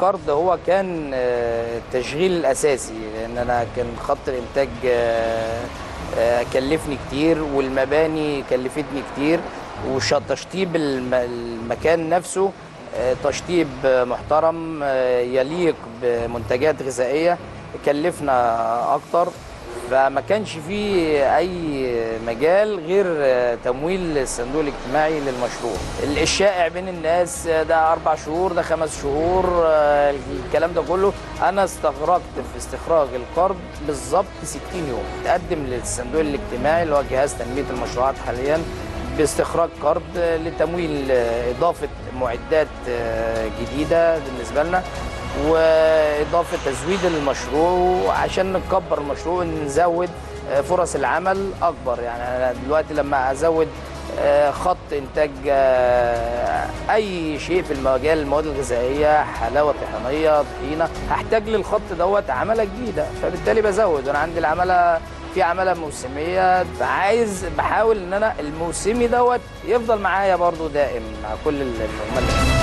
القرض هو كان آه، التشغيل الاساسي لان انا كان خط الانتاج آه، آه، كلفني كتير والمباني كلفتني كتير وتشطيب الم- المكان نفسه آه، تشطيب آه، محترم آه، يليق بمنتجات غذائيه كلفنا اكتر فما كانش فيه اي مجال غير آه، تمويل الصندوق الاجتماعي للمشروع الشائع بين الناس آه، ده اربع شهور ده خمس شهور آه، الكلام ده كله انا استغرقت في استخراج القرض بالظبط 60 يوم تقدم للصندوق الاجتماعي اللي هو جهاز تنميه المشروعات حاليا باستخراج قرض آه، لتمويل آه، اضافه معدات آه، جديده بالنسبه لنا واضافه تزويد المشروع عشان نكبر المشروع ونزود آه، فرص العمل اكبر يعني انا دلوقتي لما ازود آه، خط انتاج آه، اي شيء في المجال المواد الغذائيه حلاوه طحينيه طحينه هحتاج للخط دوت عماله جديده فبالتالي بزود وانا عندي العماله في عماله موسميه فعايز بحاول ان انا الموسمي دوت يفضل معايا برضو دائم مع كل العملاء